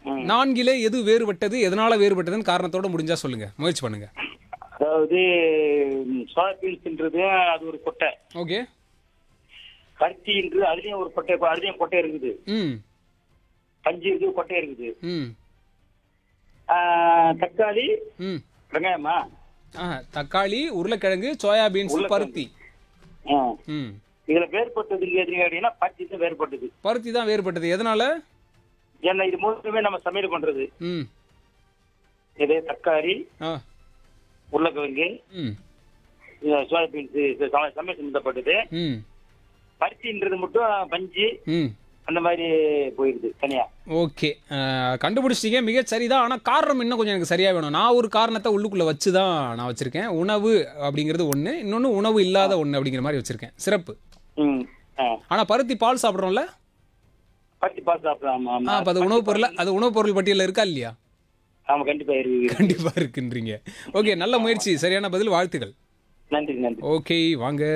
ம். நான்கிலே எது வேறுபட்டது எதனால வேறுபட்டதுன்னு காரணத்தோட முடிஞ்சா சொல்லுங்க முயற்சி பண்ணுங்க அதாவது சோயாபீன்ஸ்ன்றது அது ஒரு கொட்டை ஓகே பருத்தின்றது அதுலயும் ஒரு கொட்டை அதுலயும் கொட்டை இருக்குது ம் பஞ்சு இருக்குது கொட்டை இருக்குது ம் ஆஹ், தக்காளி ம் வெங்காயமா ஆ தக்காளி உருளைக்கிழங்கு சோயாபீன்ஸ் உருளைக்கிழங்கு. பருத்தி ஆ. ம் இதுல வேறுபட்டது எதுங்க அப்படின்னா பருத்தி தான் வேறுபட்டது பருத்தி தான் வேறுபட்டது எதனால ஏன்னா இது மூணுமே நம்ம சமையல் பண்றது ம் இது தக்காளி ஆ உருளைக்கிழங்கு ம் சோயாபீன்ஸ் சமையல் சம்பந்தப்பட்டது ம் பருத்தின்றது மட்டும் பஞ்சு ம் அந்த மாதிரி போயிடுது தனியா ஓகே கண்டுபிடிச்சிட்டீங்க மிக சரிதான் ஆனால் காரணம் இன்னும் கொஞ்சம் எனக்கு சரியாக வேணும் நான் ஒரு காரணத்தை உள்ளுக்குள்ளே வச்சு தான் நான் வச்சுருக்கேன் உணவு அப்படிங்கிறது ஒன்று இன்னொன்று உணவு இல்லாத ஒன்று அப்படிங்கிற மாதிரி வச்சுருக்கேன் சிறப்பு ம் ஆ. ஆனால் பருத்தி பால் சாப்பிட்றோம்ல பருத்தி பால் சாப்பிடலாம் ஆமா ஆ ஆமா அப்போ அது உணவுப் பொருள் அது உணவுப் பொருள் பட்டியலில் இருக்கா இல்லையா ஆமா கண்டிப்பா இருக்கு கண்டிப்பாக இருக்குன்றீங்க ஓகே நல்ல முயற்சி சரியான பதில் வாழ்த்துக்கள் நன்றி நன்றி ஓகே வாங்க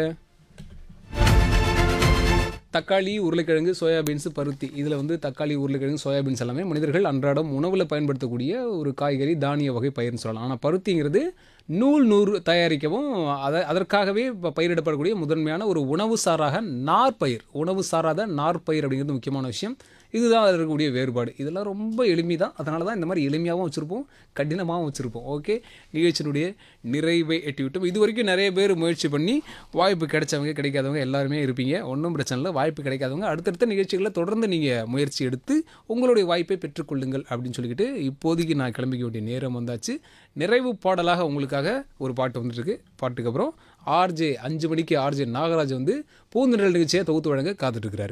தக்காளி உருளைக்கிழங்கு சோயாபீன்ஸ் பருத்தி இதில் வந்து தக்காளி உருளைக்கிழங்கு சோயாபீன்ஸ் எல்லாமே மனிதர்கள் அன்றாடம் உணவில் பயன்படுத்தக்கூடிய ஒரு காய்கறி தானிய வகை பயிர்னு சொல்லலாம் ஆனால் பருத்திங்கிறது நூல் நூறு தயாரிக்கவும் அதை அதற்காகவே இப்போ பயிரிடப்படக்கூடிய முதன்மையான ஒரு உணவு சாராக நார்பயிர் உணவு சாராத நார்பயிர் அப்படிங்கிறது முக்கியமான விஷயம் இதுதான் அதில் இருக்கக்கூடிய வேறுபாடு இதெல்லாம் ரொம்ப எளிமை தான் அதனால தான் இந்த மாதிரி எளிமையாகவும் வச்சுருப்போம் கடினமாகவும் வச்சுருப்போம் ஓகே நிகழ்ச்சியினுடைய நிறைவை எட்டிவிட்டோம் இது வரைக்கும் நிறைய பேர் முயற்சி பண்ணி வாய்ப்பு கிடைச்சவங்க கிடைக்காதவங்க எல்லாருமே இருப்பீங்க ஒன்றும் பிரச்சனை இல்லை வாய்ப்பு கிடைக்காதவங்க அடுத்தடுத்த நிகழ்ச்சிகளை தொடர்ந்து நீங்கள் முயற்சி எடுத்து உங்களுடைய வாய்ப்பை பெற்றுக்கொள்ளுங்கள் அப்படின்னு சொல்லிக்கிட்டு இப்போதைக்கு நான் கிளம்பிக்க வேண்டிய நேரம் வந்தாச்சு நிறைவு பாடலாக உங்களுக்காக ஒரு பாட்டு வந்துட்டுருக்கு பாட்டுக்கு அப்புறம் ஆர்ஜே அஞ்சு மணிக்கு ஆர்ஜே நாகராஜ் வந்து பூந்தென்றல் நிகழ்ச்சியை தொகுத்து வழங்க காத்துட்ருக்கிறாரு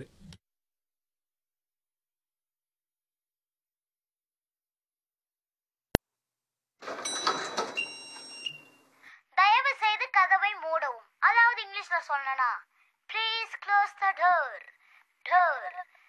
தயவு செய்து கதவை மூடவும் அதாவது இங்கிலீஷ்ல சொல்லனா please close the door door